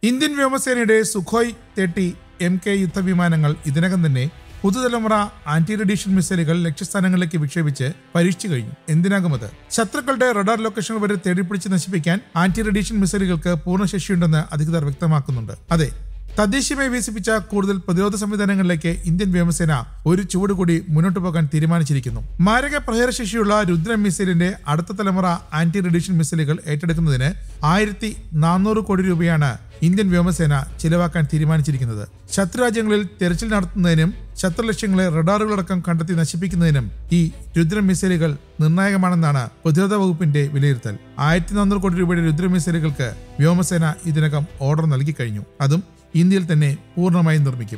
Indian വ്യോമസേനയുടെ Sukhoi thirty M K യുദ്ധവിമാനങ്ങൾ ഇതിനകം തന്നെ പുതുതലമുറ ആന്റി റേഡിയേഷൻ മിസൈലുകൾ ലക്ഷ്യസ്ഥാനങ്ങളിലേക്ക് വിക്ഷേപിച്ച് പരീക്ഷിച്ചു കഴിഞ്ഞു എന്തിനാകും അത് ശത്രുക്കളുടെ റഡാർ ലൊക്കേഷൻ വരെ തേടിപ്പിടിച്ച് നശിപ്പിക്കാൻ ആന്റി റേഡിയേഷൻ മിസൈലുകൾക്ക് പൂർണ്ണശേഷിയുണ്ടെന്ന് അധികൃതർ വ്യക്തമാക്കുന്നുണ്ട് അതെ തദ്ദേശീയമായി വികസിപ്പിച്ച കൂടുതൽ പ്രതിരോധ സംവിധാനങ്ങളിലേക്ക് ഇന്ത്യൻ വ്യോമസേന ഒരു ചുവട് കൂടി മുന്നോട്ട് പോകാൻ തീരുമാനിച്ചിരിക്കുന്നു മാരക പ്രഹരശേഷിയുള്ള രുദ്ര മിസൈലിന്റെ അടുത്ത തലമുറ ആന്റി റേഡിയേഷൻ മിസൈലുകൾ ഏറ്റെടുക്കുന്നതിന് ആയിരത്തി നാനൂറ് കോടി രൂപയാണ് ഇന്ത്യൻ വ്യോമസേന ചിലവാക്കാൻ തീരുമാനിച്ചിരിക്കുന്നത് ശത്രുരാജ്യങ്ങളിൽ തെരച്ചിൽ നടത്തുന്നതിനും ശത്രുലക്ഷ്യങ്ങളെ റഡാറുകളടക്കം കണ്ടെത്തി നശിപ്പിക്കുന്നതിനും ഈ രുദ്ര മിസൈലുകൾ നിർണായകമാണെന്നാണ് പ്രതിരോധ വകുപ്പിന്റെ വിലയിരുത്തൽ ആയിരത്തി നാനൂറ് കോടി രൂപയുടെ രുദ്ര മിസൈലുകൾക്ക് വ്യോമസേന ഇതിനകം ഓർഡർ നൽകി കഴിഞ്ഞു അതും ഇന്ത്യയിൽ തന്നെ പൂർണ്ണമായും നിർമ്മിക്കും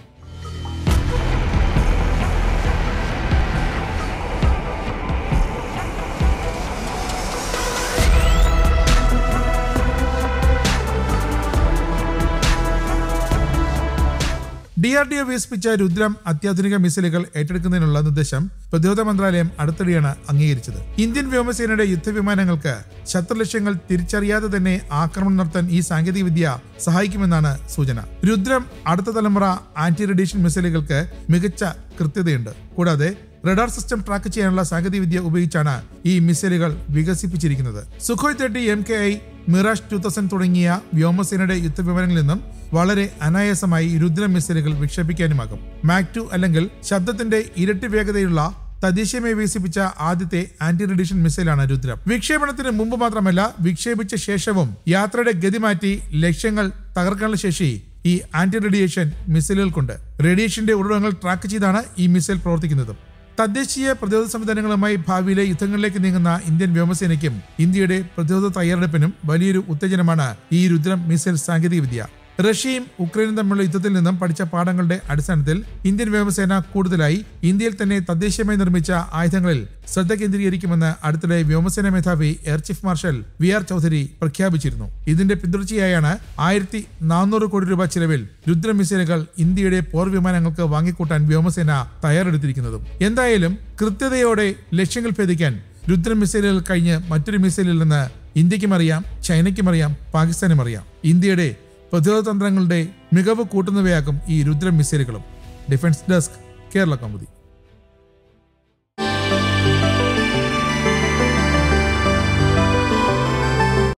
ഡി ആർ ഡി ഒ വികസിപ്പിച്ച രുദ്രം അത്യാധുനിക മിസൈലുകൾ ഏറ്റെടുക്കുന്നതിനുള്ള നിർദ്ദേശം പ്രതിരോധ മന്ത്രാലയം അടുത്തിടെയാണ് അംഗീകരിച്ചത് ഇന്ത്യൻ വ്യോമസേനയുടെ യുദ്ധവിമാനങ്ങൾക്ക് ശത്രുലക്ഷ്യങ്ങൾ തിരിച്ചറിയാതെ തന്നെ ആക്രമണം നടത്താൻ ഈ സാങ്കേതികവിദ്യ സഹായിക്കുമെന്നാണ് സൂചന രുദ്രം അടുത്ത തലമുറ ആന്റി റേഡിയേഷൻ മിസൈലുകൾക്ക് മികച്ച കൃത്യതയുണ്ട് കൂടാതെ റഡാർ സിസ്റ്റം ട്രാക്ക് ചെയ്യാനുള്ള സാങ്കേതികവിദ്യ ഉപയോഗിച്ചാണ് ഈ മിസൈലുകൾ വികസിപ്പിച്ചിരിക്കുന്നത് Sukhoi thirty M K I Mirage two thousand തുടങ്ങിയ വ്യോമസേനയുടെ യുദ്ധവിമാനങ്ങളിൽ നിന്നും വളരെ അനായാസമായി രുദ്ര മിസൈലുകൾ വിക്ഷേപിക്കാനുമാകും മാക് ടു അല്ലെങ്കിൽ ശബ്ദത്തിന്റെ ഇരട്ടി വേഗതയുള്ള തദ്ദേശീയമായി വികസിപ്പിച്ച ആദ്യത്തെ ആന്റി റേഡിയേഷൻ മിസൈലാണ് രുദ്രം വിക്ഷേപണത്തിന് മുമ്പ് മാത്രമല്ല വിക്ഷേപിച്ച ശേഷവും യാത്രയുടെ ഗതി മാറ്റി ലക്ഷ്യങ്ങൾ തകർക്കാനുള്ള ശേഷി ഈ ആന്റി റേഡിയേഷൻ മിസൈലുകൾക്കുണ്ട് റേഡിയേഷന്റെ ഉറവിടങ്ങൾ ട്രാക്ക് ചെയ്താണ് ഈ മിസൈൽ പ്രവർത്തിക്കുന്നത് തദ്ദേശീയ പ്രതിരോധ സംവിധാനങ്ങളുമായി ഭാവിയിലെ യുദ്ധങ്ങളിലേക്ക് നീങ്ങുന്ന ഇന്ത്യൻ വ്യോമസേനയ്ക്കും ഇന്ത്യയുടെ പ്രതിരോധ തയ്യാറെടുപ്പിനും വലിയൊരു ഉത്തേജനമാണ് ഈ രുദ്രം മിസൈൽ സാങ്കേതികവിദ്യ റഷ്യയും ഉക്രൈനും തമ്മിലുള്ള യുദ്ധത്തിൽ നിന്നും പഠിച്ച പാഠങ്ങളുടെ അടിസ്ഥാനത്തിൽ ഇന്ത്യൻ വ്യോമസേന കൂടുതലായി ഇന്ത്യയിൽ തന്നെ തദ്ദേശീയമായി നിർമ്മിച്ച ആയുധങ്ങളിൽ ശ്രദ്ധ കേന്ദ്രീകരിക്കുമെന്ന് അടുത്തിടെ വ്യോമസേന മേധാവി air chief marshal V R Chaudhari പ്രഖ്യാപിച്ചിരുന്നു ഇതിന്റെ പിന്തുടർച്ചയായാണ് ആയിരത്തി നാനൂറ് കോടി രൂപ ചിലവിൽ രുദ്ര മിസൈലുകൾ ഇന്ത്യയുടെ പോർ വിമാനങ്ങൾക്ക് വാങ്ങിക്കൂട്ടാൻ വ്യോമസേന തയ്യാറെടുത്തിരിക്കുന്നതും എന്തായാലും കൃത്യതയോടെ ലക്ഷ്യങ്ങൾ ഭേദിക്കാൻ രുദ്ര മിസൈലുകൾ കഴിഞ്ഞ് മറ്റൊരു മിസൈലിൽ നിന്ന് ഇന്ത്യക്കും അറിയാം ചൈനയ്ക്കും അറിയാം പാകിസ്ഥാനും അറിയാം ഇന്ത്യയുടെ പ്രതിരോധ തന്ത്രങ്ങളുടെ മികവ് കൂട്ടുന്നവയാകും ഈ രുദ്ര മിസൈലുകളും ഡിഫൻസ് ഡെസ്ക് കേരള കൗമുദി